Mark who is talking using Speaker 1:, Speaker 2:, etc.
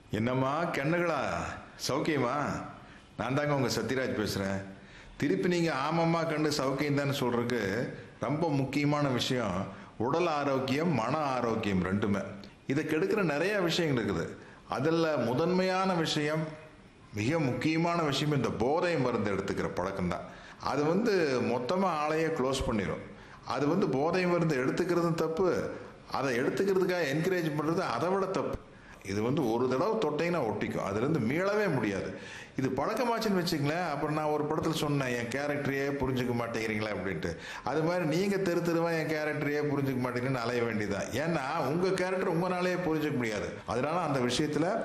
Speaker 1: என்னம்மா கண்ணுகளா சௌக்கியமா நான் தாங்க உங்கள் சத்யராஜ் பேசுகிறேன் திருப்பி நீங்கள் ஆமாம்மா கண்டு சௌக்கியம் தானே சொல்கிறதுக்கு ரொம்ப முக்கியமான விஷயம் உடல் ஆரோக்கியம் மன ஆரோக்கியம் ரெண்டுமே இதை கெடுக்கிற நிறைய விஷயங்கள் இருக்குது அதில் முதன்மையான விஷயம் மிக முக்கியமான விஷயம் இந்த போதை மருந்து எடுத்துக்கிற பழக்கம்தான் அது வந்து மொத்தமாக ஆளையே க்ளோஸ் பண்ணிடும் அது வந்து போதை மருந்து எடுத்துக்கிறதும் தப்பு அதை எடுத்துக்கிறதுக்காக என்கரேஜ் பண்ணுறது அதை விட தப்பு இது வந்து ஒரு தடவை தொட்டைங்கன்னா ஒட்டிக்கும் அதுலேருந்து மீளவே முடியாது இது பழக்கமாச்சுன்னு வச்சுங்களேன் அப்புறம் நான் ஒரு படத்தில் சொன்னேன் என் கேரக்டரையே புரிஞ்சுக்க மாட்டேங்கிறீங்களா அப்படின்ட்டு அது மாதிரி நீங்கள் தெரு தெருவா என் கேரக்டரையே புரிஞ்சுக்க மாட்டேங்கன்னு அலைய வேண்டியதான் ஏன்னா உங்கள் கேரக்டர் உங்களாலேயே புரிஞ்சுக்க முடியாது அதனால அந்த விஷயத்தில்